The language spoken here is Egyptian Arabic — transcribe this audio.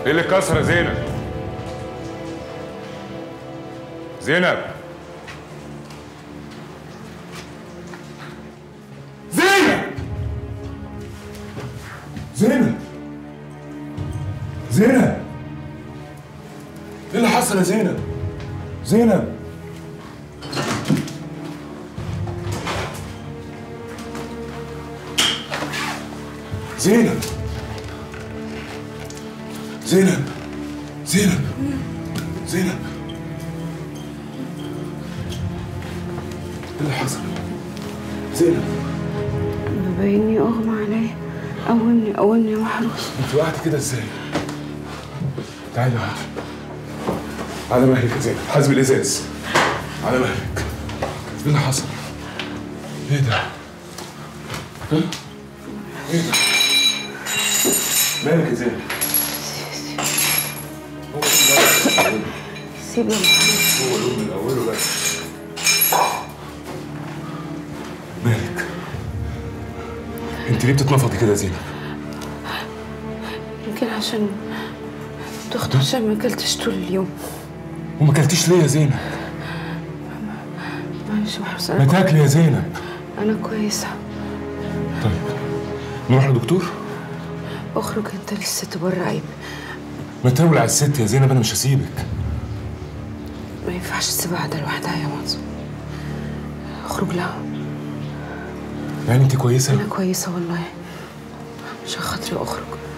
ايه اللي اتكسر يا زينب زينب زينب زينب زينب ايه اللي حصل يا زينب زينب زينب زينب زينب زينب ايه اللي حصل زينب مبيني اغمى عليا قومني قومني يا محروس انت وقعت كده ازاي؟ تعالي معايا على مهلك يا زينب حاسب الازاز على مهلك ايه اللي حصل؟ ايه ده؟ ها؟ ايه ده؟ مالك يا زينب؟ هو الأول. سيب يا محروس هو الأول من أوله بس مالك؟ انت ليه بتتنفضي كده يا زينب؟ يمكن عشان دخت عشان ما اكلتش طول اليوم وما اكلتيش ليه يا زينب؟ معلش يا محروس ما انا تاكلي يا زينب انا كويسه طيب نروح لدكتور؟ اخرج انت لسه بره عيب ما تولع الست يا زينب انا مش هسيبك ما ينفعش تسيبها قاعده لوحدها يا منصور اخرج لها يعني انت كويسه؟ انا كويسه والله عشان خاطري اخرج